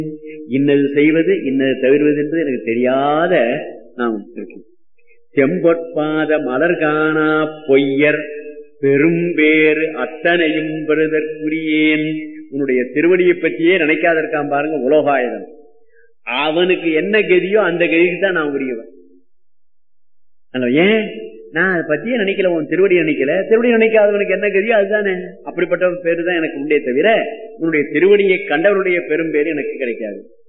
இன்னது செய்வது இன்னது தவிர்வது என்பது எனக்கு தெரியாத நாம் இருக்கேன் செம்பொற்பாத மலர் காணா பொய்யர் பெரும்பேறு அத்தனையும் பெறுதற்குரியேன் உன்னுடைய திருவடியை பற்றியே நினைக்காத இருக்கான் பாருங்க உலோகாயுதம் அவனுக்கு என்ன கதியோ அந்த கதிக்கு தான் நான் உரியவன் அல்ல, ஏன் நான் அதை பத்தியே நினைக்கல உன் திருவடி நினைக்கல திருவடி நினைக்காதவனுக்கு என்ன கதியோ அதுதானே அப்படிப்பட்ட பேரு தான் எனக்கு உண்டே தவிர உன்னுடைய திருவடியை கண்டவருடைய பெரும் பேரு எனக்கு கிடைக்காது